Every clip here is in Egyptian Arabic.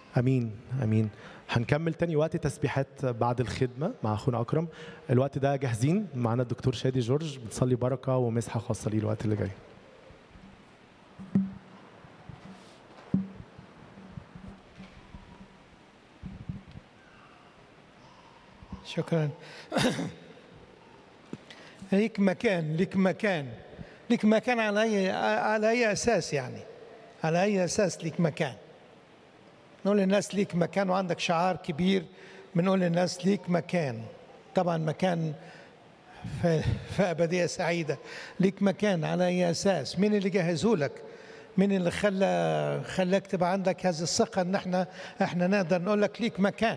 امين امين هنكمل تاني وقت تسبيحات بعد الخدمه مع اخونا اكرم الوقت ده جاهزين معانا الدكتور شادي جورج بتصلي بركه ومسحه خاصه ليه الوقت اللي جاي شكرا ليك مكان ليك مكان ليك مكان على اي على اي اساس يعني على اي اساس ليك مكان نقول للناس ليك مكان وعندك شعار كبير بنقول للناس ليك مكان طبعا مكان في, في ابديه سعيده ليك مكان على اي اساس مين اللي جهزه لك مين اللي خلى خلاك تبقى عندك هذه الثقه ان احنا احنا نقدر نقول لك ليك مكان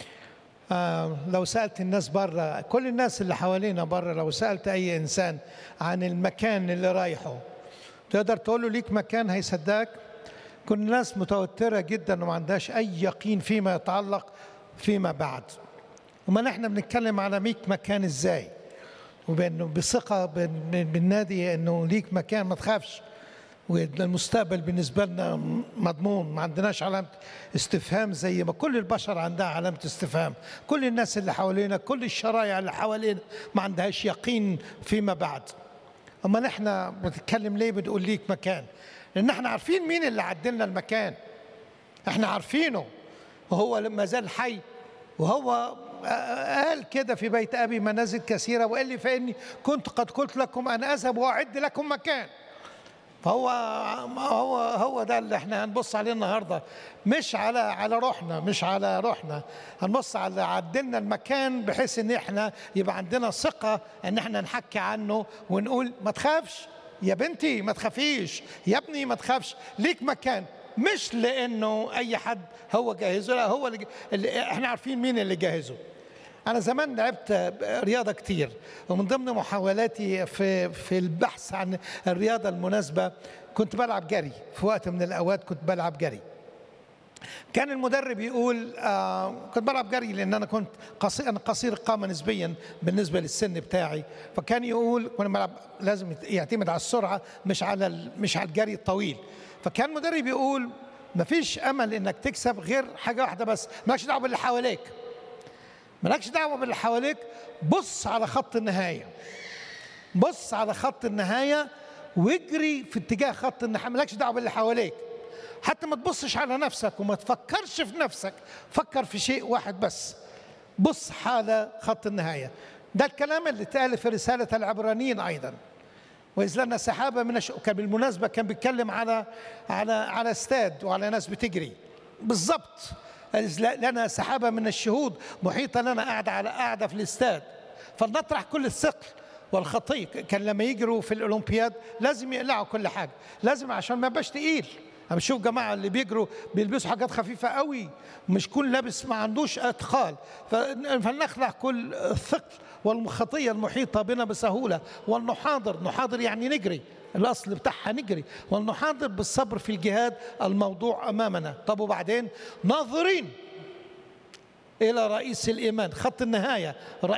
آه لو سألت الناس بره كل الناس اللي حوالينا بره لو سألت أي إنسان عن المكان اللي رايحه تقدر تقول له ليك مكان هيصدقك كل الناس متوترة جدا وما عندهاش أي يقين فيما يتعلق فيما بعد وما نحن بنتكلم على ميك مكان ازاي وبانه بثقة بالنادي انه ليك مكان ما تخافش والمستقبل بالنسبة لنا مضمون ما عندناش علامة استفهام زي ما كل البشر عندها علامة استفهام كل الناس اللي حوالينا كل الشرايع اللي حوالينا ما عندهاش يقين فيما بعد أما نحن بنتكلم ليه بنقول ليك مكان لأن احنا عارفين مين اللي عدلنا المكان احنا عارفينه وهو ما زال حي وهو قال كده في بيت أبي منازل كثيرة وقال لي فإني كنت قد قلت لكم أن أذهب وأعد لكم مكان فهو هو هو ده اللي احنا هنبص عليه النهارده مش على على روحنا مش على روحنا هنبص على عدلنا المكان بحيث ان احنا يبقى عندنا ثقه ان احنا نحكي عنه ونقول ما تخافش يا بنتي ما تخافيش يا ابني ما تخافش ليك مكان مش لانه اي حد هو جاهزه لا هو اللي, اللي احنا عارفين مين اللي جاهزه أنا زمان لعبت رياضة كتير ومن ضمن محاولاتي في في البحث عن الرياضة المناسبة كنت بلعب جري في وقت من الأوقات كنت بلعب جري كان المدرب يقول آه كنت بلعب جري لان انا كنت قصير انا قصير القامه نسبيا بالنسبه للسن بتاعي فكان يقول وانا بلعب لازم يعتمد على السرعه مش على مش على الجري الطويل فكان المدرب يقول مفيش امل انك تكسب غير حاجه واحده بس مالكش دعوه باللي حواليك مالكش دعوه باللي حواليك بص على خط النهايه بص على خط النهايه واجري في اتجاه خط النهايه مالكش دعوه باللي حواليك حتى ما تبصش على نفسك وما تفكرش في نفسك فكر في شيء واحد بس بص على خط النهايه ده الكلام اللي اتقال في رساله العبرانيين ايضا واذ لنا سحابه من الش... كان بالمناسبه كان بيتكلم على على على استاد وعلى ناس بتجري بالظبط لنا سحابه من الشهود محيطه لنا قاعده على قاعده في الاستاد فلنطرح كل الثقل والخطيه كان لما يجروا في الاولمبياد لازم يقلعوا كل حاجه لازم عشان ما يبقاش تقيل انا بشوف جماعه اللي بيجروا بيلبسوا حاجات خفيفه قوي مش كل لابس ما عندوش ادخال فلنخلع كل الثقل والخطيه المحيطه بنا بسهوله ولنحاضر نحاضر يعني نجري الاصل بتاعها نجري ولنحاضر بالصبر في الجهاد الموضوع امامنا طب وبعدين ناظرين الى رئيس الايمان خط النهايه